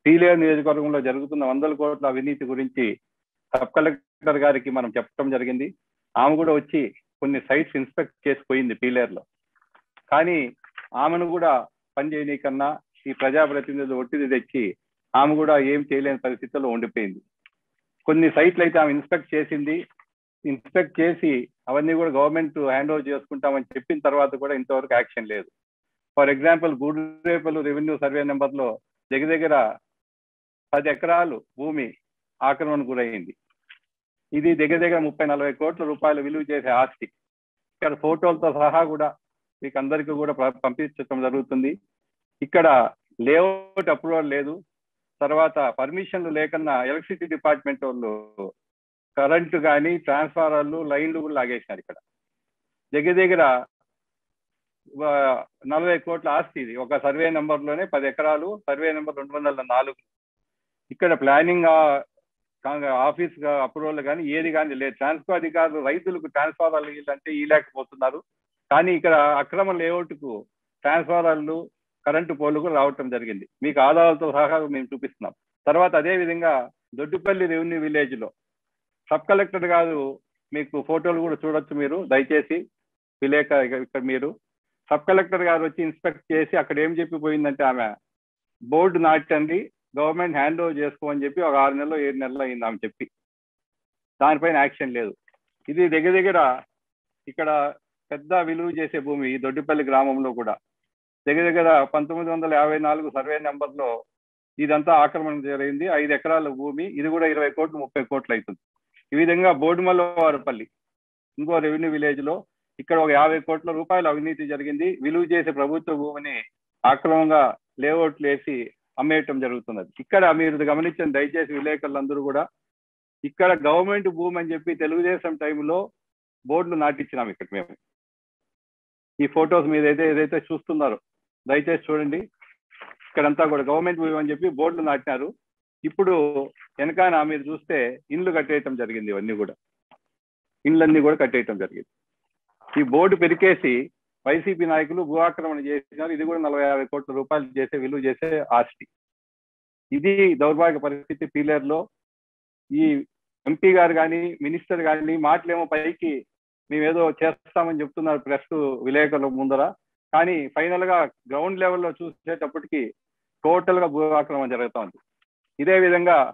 పీలేరు నియోజకవర్గంలో జరుగుతున్న వందల కోట్ల అవినీతి గురించి సబ్ కలెక్టర్ గారికి మనం చెప్పడం జరిగింది ఆమె కూడా వచ్చి కొన్ని సైట్స్ ఇన్స్పెక్ట్ చేసిపోయింది పీలేరులో కానీ ఆమెను కూడా పని చేయనీకన్నా ఈ ప్రజాప్రతినిధులు ఒత్తిడి తెచ్చి ఆమె కూడా ఏం చేయలేని పరిస్థితుల్లో ఉండిపోయింది కొన్ని సైట్లు అయితే ఆమె ఇన్స్పెక్ట్ చేసింది ఇన్స్పెక్ట్ చేసి అవన్నీ కూడా గవర్నమెంట్ హ్యాండ్ ఓవర్ చేసుకుంటామని చెప్పిన తర్వాత కూడా ఇంతవరకు యాక్షన్ లేదు for example Gudarepalli revenue survey నెంబర్లో దగ్గర దగ్గర పది ఎకరాలు భూమి ఆక్రమణకు గురైంది ఇది దగ్గర దగ్గర ముప్పై నలభై కోట్ల రూపాయలు విలువ చేసే ఆస్తి ఇక్కడ ఫోటోలతో సహా కూడా మీకు అందరికీ కూడా ప్ర- పంపించడం జరుగుతుంది ఇక్కడ లేఅవుట్ అప్రూవల్ లేదు తర్వాత పర్మిషన్లు లేకన్నా ఎలక్ట్రిసిటీ డిపార్ట్మెంట్ వాళ్ళు కరెంటు కానీ ట్రాన్స్ఫార్మర్లు లైన్లు కూడా లాగేసినారు ఇక్కడ దగ్గర దగ్గర ఆ, నలభై కోట్ల ఆస్తి ఇది ఒక సర్వే నెంబర్ లోనే పది ఎకరాలు సర్వే నెంబర్ రెండు వందల నాలుగు ఇక్కడ ప్లానింగ్ ఆఫీస్ అప్రూవల్ కానీ ఏది కానీ లేదు ట్రాన్స్ఫర్ అధికారులు రైతులకు ట్రాన్స్ఫార్మర్లు అంటే ఇవ్వలేకపోతున్నారు కానీ ఇక్కడ అక్రమ లేఅవుట్ కు ట్రాన్స్ఫార్మర్లు కరెంటు పోలు కూడా రావటం జరిగింది మీకు ఆధారాలతో సహా మేము చూపిస్తున్నాం తర్వాత అదే విధంగా దొడ్డుపల్లి రెవెన్యూ విలేజ్ లో సబ్ కలెక్టర్ గారు మీకు ఫోటోలు కూడా చూడొచ్చు మీరు దయచేసి విలేక ఇక్కడ మీరు సబ్ కలెక్టర్ గారు వచ్చి ఇన్స్పెక్ట్ చేసి అక్కడ ఏం చెప్పిపోయిందంటే ఆమె బోర్డు నాటండి గవర్నమెంట్ హ్యాండ్ ఓవర్ చేసుకోమని చెప్పి ఒక ఆరు నెలలు ఏడు నెలలు అయింది ఆమె చెప్పి దానిపైన యాక్షన్ లేదు ఇది దగ్గర దగ్గర ఇక్కడ పెద్ద విలువ చేసే భూమి ఈ దొడ్డిపల్లి గ్రామంలో కూడా దగ్గర దగ్గర పంతొమ్మిది వందల యాభై నాలుగు సర్వే నెంబర్లో ఇదంతా ఆక్రమణ జరిగింది ఐదు ఎకరాల భూమి ఇది కూడా ఇరవై కోట్లు ముప్పై కోట్లు అవుతుంది ఈ విధంగా బోడుమల్లవారపల్లి ఇంకో రెవెన్యూ విలేజ్ లో ఇక్కడ ఒక యాభై కోట్ల రూపాయల అవినీతి జరిగింది విలువ చేసే ప్రభుత్వ భూమిని ఆక్రమంగా లేఅవుట్లు వేసి అమ్మేయటం జరుగుతున్నది ఇక్కడ మీరు గమనించిన దయచేసి విలేకరులందరూ కూడా ఇక్కడ గవర్నమెంట్ భూమి అని చెప్పి తెలుగుదేశం టైంలో బోర్డులు నాటించినాం ఇక్కడ మేము ఈ ఫొటోస్ మీద అయితే ఏదైతే చూస్తున్నారో దయచేసి చూడండి ఇక్కడంతా కూడా గవర్నమెంట్ భూమి అని చెప్పి బోర్డులు నాటినారు ఇప్పుడు వెనకాల మీరు చూస్తే ఇండ్లు కట్టేయటం జరిగింది ఇవన్నీ కూడా ఇండ్లన్నీ కూడా కట్టేయటం జరిగింది ఈ బోర్డు పెరికేసి వైసీపీ నాయకులు భూ ఆక్రమణ చేసినారు ఇది కూడా నలభై యాభై కోట్ల రూపాయలు చేసే విలువ చేసే ఆస్తి ఇది దౌర్భాగ్య పరిస్థితి పీలేరులో ఈ ఎంపీ గారు కానీ మినిస్టర్ కానీ మాటలేమో పైకి మేమేదో చేస్తామని చెప్తున్నారు ప్రెస్ విలేకరుల ముందర కానీ ఫైనల్ గా గ్రౌండ్ లెవెల్లో చూసేటప్పటికి టోటల్ గా భూ ఆక్రమణ జరుగుతూ ఉంది ఇదే విధంగా